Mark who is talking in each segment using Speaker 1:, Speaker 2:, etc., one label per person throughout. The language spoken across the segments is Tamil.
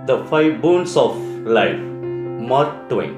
Speaker 1: the five boons of life Mark Twain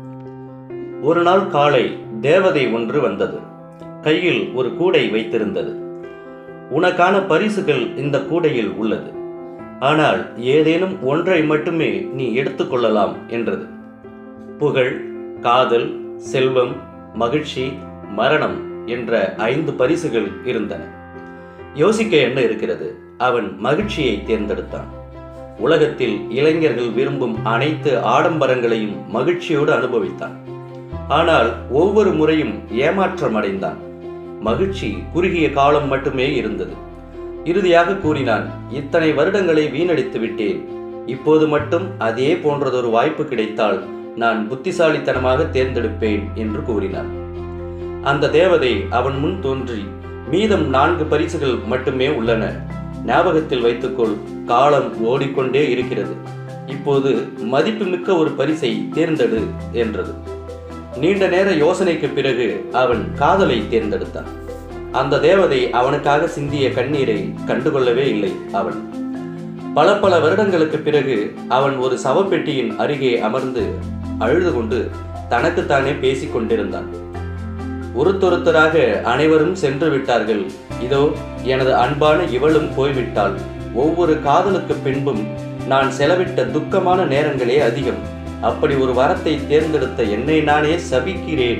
Speaker 1: ஒரு நாள் காலை தேவதை ஒன்று வந்தது கையில் ஒரு கூடை வைத்திருந்தது உனக்கான பரிசுகள் இந்த கூடையில் உள்ளது ஆனால் ஏதேனும் ஒன்றை மட்டுமே நீ எடுத்துக்கொள்ளலாம் என்றது புகழ் காதல் செல்வம் மகிழ்ச்சி மரணம் என்ற ஐந்து பரிசுகள் இருந்தன யோசிக்க என்ன இருக்கிறது அவன் மகிழ்ச்சியை தேர்ந்தெடுத்தான் உலகத்தில் இளைஞர்கள் விரும்பும் அனைத்து ஆடம்பரங்களையும் மகிழ்ச்சியோடு அனுபவித்தான் ஆனால் ஒவ்வொரு முறையும் ஏமாற்றம் அடைந்தான் மகிழ்ச்சி குறுகிய காலம் மட்டுமே இருந்தது இறுதியாக கூறினான் இத்தனை வருடங்களை வீணடித்து விட்டேன் இப்போது மட்டும் அதே போன்றதொரு வாய்ப்பு கிடைத்தால் நான் புத்திசாலித்தனமாக தேர்ந்தெடுப்பேன் என்று கூறினான் அந்த தேவதை அவன் முன் தோன்றி மீதம் நான்கு பரிசுகள் மட்டுமே உள்ளன ஞாபகத்தில் வைத்துக்கொள் காலம் ஓடிக்கொண்டே இருக்கிறது இப்போது மதிப்புமிக்க ஒரு பரிசை தேர்ந்தெடு என்றது நீண்ட நேர யோசனைக்கு பிறகு அவன் காதலை தேர்ந்தெடுத்தான் அந்த தேவதை அவனுக்காக சிந்திய கண்ணீரை கண்டுகொள்ளவே இல்லை அவன் பல பல வருடங்களுக்கு பிறகு அவன் ஒரு சவப்பெட்டியின் அருகே அமர்ந்து அழுது கொண்டு தனக்குத்தானே பேசிக் கொண்டிருந்தான் ஒருத்தொருத்தராக அனைவரும் சென்று விட்டார்கள் இதோ எனது அன்பான இவளும் போய்விட்டாள் ஒவ்வொரு காதலுக்கு பின்பும் நான் செலவிட்ட துக்கமான நேரங்களே அதிகம் அப்படி ஒரு வரத்தை தேர்ந்தெடுத்த என்னை நானே சபிக்கிறேன்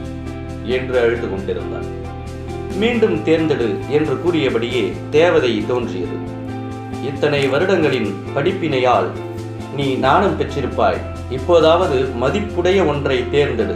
Speaker 1: என்று அழுது கொண்டிருந்தான் மீண்டும் தேர்ந்தெடு என்று கூறியபடியே தேவதை தோன்றியது இத்தனை வருடங்களின் படிப்பினையால் நீ நாணம் பெற்றிருப்பாய் இப்போதாவது மதிப்புடைய ஒன்றை தேர்ந்தெடு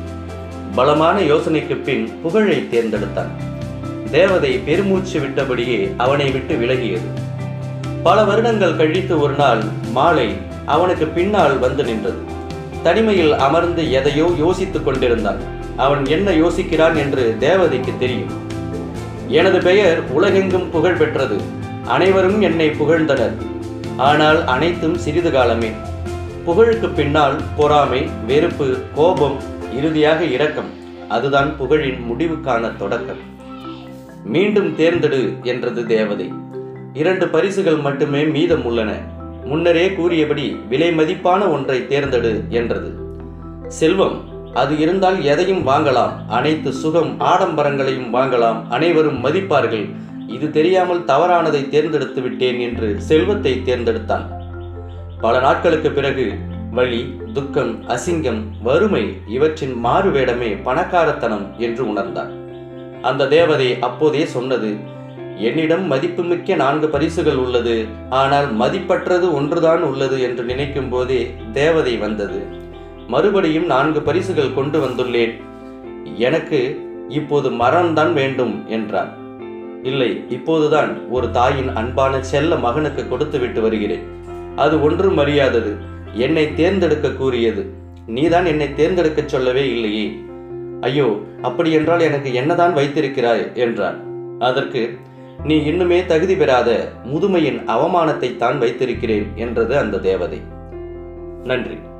Speaker 1: பலமான யோசனைக்கு பின் புகழை தேர்ந்தெடுத்தான் தேவதை பெருமூச்சு விட்டபடியே அவனை விட்டு விலகியது பல வருடங்கள் கழித்து ஒரு நாள் மாலை அவனுக்கு பின்னால் வந்து நின்றது தனிமையில் அமர்ந்து எதையோ யோசித்துக் கொண்டிருந்தான் அவன் என்ன யோசிக்கிறான் என்று தேவதைக்கு தெரியும் எனது பெயர் உலகெங்கும் புகழ் பெற்றது அனைவரும் என்னை புகழ்ந்தனர் ஆனால் அனைத்தும் சிறிது காலமே புகழுக்கு பின்னால் பொறாமை வெறுப்பு கோபம் இறுதியாக இரக்கம் அதுதான் புகழின் முடிவுக்கான தொடக்கம் மீண்டும் தேர்ந்தெடு என்றது தேவதை இரண்டு பரிசுகள் மட்டுமே மீதம் உள்ளன முன்னரே கூறியபடி விலை மதிப்பான ஒன்றை தேர்ந்தெடு என்றது செல்வம் அது இருந்தால் எதையும் வாங்கலாம் அனைத்து சுகம் ஆடம்பரங்களையும் வாங்கலாம் அனைவரும் மதிப்பார்கள் இது தெரியாமல் தவறானதை தேர்ந்தெடுத்து விட்டேன் என்று செல்வத்தை தேர்ந்தெடுத்தான் பல நாட்களுக்கு பிறகு வலி துக்கம் அசிங்கம் வறுமை இவற்றின் மாறுவேடமே பணக்காரத்தனம் என்று உணர்ந்தான் அந்த தேவதை அப்போதே சொன்னது என்னிடம் மதிப்புமிக்க நான்கு பரிசுகள் உள்ளது ஆனால் மதிப்பற்றது ஒன்றுதான் உள்ளது என்று நினைக்கும் போதே தேவதை வந்தது மறுபடியும் நான்கு பரிசுகள் கொண்டு வந்துள்ளேன் எனக்கு இப்போது மரம்தான் வேண்டும் என்றான் இல்லை இப்போதுதான் ஒரு தாயின் அன்பான செல்ல மகனுக்கு கொடுத்து விட்டு வருகிறேன் அது ஒன்றும் அறியாதது என்னை தேர்ந்தெடுக்க கூறியது நீதான் என்னை தேர்ந்தெடுக்க சொல்லவே இல்லையே ஐயோ அப்படி என்றால் எனக்கு என்னதான் வைத்திருக்கிறாய் என்றான் அதற்கு நீ இன்னுமே தகுதி பெறாத முதுமையின் அவமானத்தை தான் வைத்திருக்கிறேன் என்றது அந்த தேவதை நன்றி